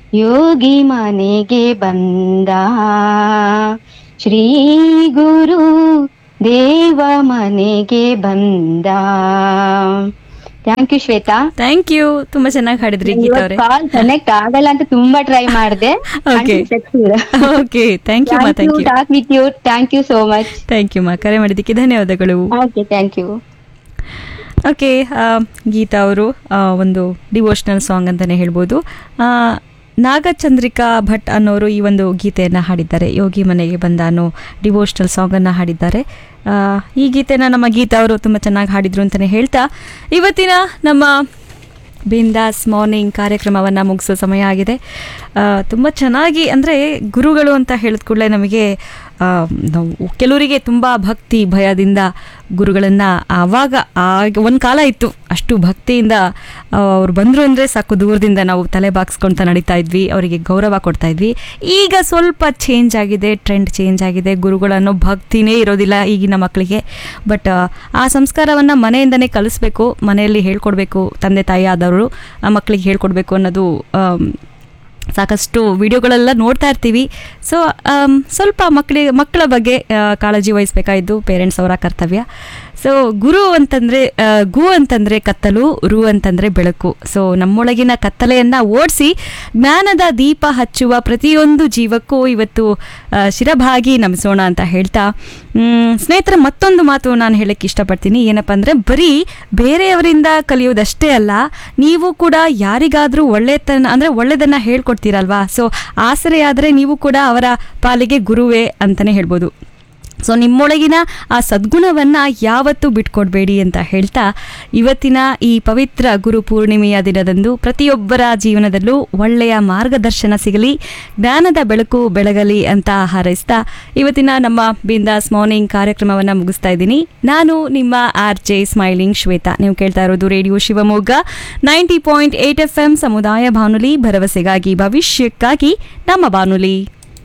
ಯೋಗಿ ಮನೆಗೆ ಬಂದ ಶ್ರೀ ಗುರು ದೇವ ಮನೆಗೆ ಬಂದ thank you Shweta thank you ತುಂಬಾ ಚೆನ್ನಾಗಿ ಹಾಡಿದ್ರಿ ಗೀತಾ ಅವರೇ ಕಾಲ್ ಕನೆಕ್ಟ್ ಆಗಲ್ಲ ಅಂತ ತುಂಬಾ ಟ್ರೈ ಮಾಡಿದೆ Okay. ಓಕೆ ಥ್ಯಾಂಕ್ ಯು ಮಾ thank you talk with you thank you so much thank you ಮಾ ಕರೆ ಮಾಡಿದ್ದಕ್ಕೆ ಧನ್ಯವಾದಗಳು okay thank you okay Geeta ಅವರು ಆ, ಒಂದು ಡಿವೋಷ್ನಲ್ ಸಾಂಗ್ ಅಂತಲೇ ಹೇಳ್ಬೋದು ಆ, ನಾಗಚಂದ್ರಿಕಾ ಭಟ್ ಅನ್ನೋರು ಈ ಒಂದು ಗೀತೆಯನ್ನು ಹಾಡಿದ್ದಾರೆ ಯೋಗಿ ಮನೆಗೆ ಬಂದ ಅನ್ನೋ ಡಿವೋಷ್ನಲ್ ಸಾಂಗನ್ನು ಹಾಡಿದ್ದಾರೆ ಆ, ಈ ಗೀತೆನ ನಮ್ಮ ಗೀತಾ ಅವರು ತುಂಬ ಚೆನ್ನಾಗಿ ಹಾಡಿದ್ರು ಅಂತಲೇ ಹೇಳ್ತಾ ಇವತ್ತಿನ ನಮ್ಮ ಬಿಂದಾಸ್ ಮಾರ್ನಿಂಗ್ ಕಾರ್ಯಕ್ರಮವನ್ನು ಮುಗಿಸೋ ಸಮಯ ಆಗಿದೆ ತುಂಬ ಚೆನ್ನಾಗಿ ಅಂದರೆ ಗುರುಗಳು ಅಂತ ಹೇಳಿದ ಕೂಡಲೇ ನಮಗೆ ಆ, ನಾವು ಕೆಲವರಿಗೆ ತುಂಬ ಭಕ್ತಿ ಭಯದಿಂದ ಗುರುಗಳನ್ನು ಆವಾಗ ಆಗ ಒಂದು ಕಾಲ ಇತ್ತು ಅಷ್ಟು ಭಕ್ತಿಯಿಂದ ಅವ್ರು ಬಂದರು ಅಂದರೆ ಸಾಕು ದೂರದಿಂದ ನಾವು ತಲೆ ಬಾಗಿಸ್ಕೊಳ್ತಾ ನಡೀತಾ ಇದ್ವಿ ಅವರಿಗೆ ಗೌರವ ಕೊಡ್ತಾ ಇದ್ವಿ ಈಗ ಸ್ವಲ್ಪ ಚೇಂಜ್ ಆಗಿದೆ ಟ್ರೆಂಡ್ ಚೇಂಜ್ ಆಗಿದೆ ಗುರುಗಳನ್ನೋ ಭಕ್ತಿನೇ ಇರೋದಿಲ್ಲ ಈಗಿನ ಮಕ್ಕಳಿಗೆ ಬಟ್ ಆ ಸಂಸ್ಕಾರವನ್ನು ಮನೆಯಿಂದನೇ ಕಲಿಸ್ಬೇಕು ಮನೆಯಲ್ಲಿ ಹೇಳ್ಕೊಡ್ಬೇಕು ತಂದೆ ತಾಯಿ ಆದವರು ಆ ಮಕ್ಕಳಿಗೆ ಹೇಳ್ಕೊಡ್ಬೇಕು ಅನ್ನೋದು ಆಮ್, ಸಾಕಷ್ಟು ವಿಡಿಯೋಗಳೆಲ್ಲ ನೋಡ್ತಾ ಇರ್ತೀವಿ ಸೊ ಸ್ವಲ್ಪ ಮಕ್ಕಳಿಗೆ ಮಕ್ಕಳ ಬಗ್ಗೆ ಆ, ಕಾಳಜಿ ವಹಿಸಬೇಕಾಯಿದ್ದು ಪೇರೆಂಟ್ಸ್ ಅವರ ಕರ್ತವ್ಯ ಸೊ ಗುರು ಅಂತಂದರೆ ಗು ಅಂತಂದರೆ ಕತ್ತಲು ರು ಅಂತಂದರೆ ಬೆಳಕು ಸೊ ನಮ್ಮೊಳಗಿನ ಕತ್ತಲೆಯನ್ನು ಓಡಿಸಿ ಜ್ಞಾನದ ದೀಪ ಹಚ್ಚುವ ಪ್ರತಿಯೊಂದು ಜೀವಕ್ಕೂ ಇವತ್ತು ಆ, ಶಿರಭಾಗಿ ನಮಿಸೋಣ ಅಂತ ಹೇಳ್ತಾ ಮ್, ಸ್ನೇಹಿತರ ಮತ್ತೊಂದು ಮಾತು ನಾನು ಹೇಳಕ್ಕೆ ಇಷ್ಟಪಡ್ತೀನಿ ಏನಪ್ಪ ಅಂದರೆ ಬರೀ ಬೇರೆಯವರಿಂದ ಕಲಿಯೋದಷ್ಟೇ ಅಲ್ಲ ನೀವು ಕೂಡ ಯಾರಿಗಾದರೂ ಒಳ್ಳೆತನ ಅಂದರೆ ಒಳ್ಳೆಯದನ್ನು ಹೇಳ್ಕೊಡ್ತೀರಲ್ವಾ ಸೊ ಆಸರೆ ಆದರೆ ನೀವು ಕೂಡ ಅವರ ಪಾಲಿಗೆ ಗುರುವೇ ಅಂತಲೇ ಹೇಳ್ಬೋದು ಸೊ ನಿಮ್ಮೊಳಗಿನ ಆ ಸದ್ಗುಣವನ್ನು ಯಾವತ್ತೂ ಬಿಟ್ಕೊಡ್ಬೇಡಿ ಅಂತ ಹೇಳ್ತಾ ಇವತ್ತಿನ ಈ ಪವಿತ್ರ ಗುರು ಪೂರ್ಣಿಮೆಯ ದಿನದಂದು ಪ್ರತಿಯೊಬ್ಬರ ಜೀವನದಲ್ಲೂ ಒಳ್ಳೆಯ ಮಾರ್ಗದರ್ಶನ ಸಿಗಲಿ ಜ್ಞಾನದ ಬೆಳಕು ಬೆಳಗಲಿ ಅಂತ ಹಾರೈಸ್ತಾ ಇವತ್ತಿನ ನಮ್ಮ ಬಿಂದಾಸ್ ಮಾರ್ನಿಂಗ್ ಕಾರ್ಯಕ್ರಮವನ್ನು ಮುಗಿಸ್ತಾ ಇದ್ದೀನಿ ನಾನು ನಿಮ್ಮ ಆರ್ ಜೆ ಸ್ಮೈಲಿಂಗ್ ಶ್ವೇತಾ ನೀವು ಕೇಳ್ತಾ ಇರೋದು radio Shivamogga ninety point eight F M ಸಮುದಾಯ ಬಾನುಲಿ ಭರವಸೆಗಾಗಿ ಭವಿಷ್ಯಕ್ಕಾಗಿ ನಮ್ಮ ಬಾನುಲಿ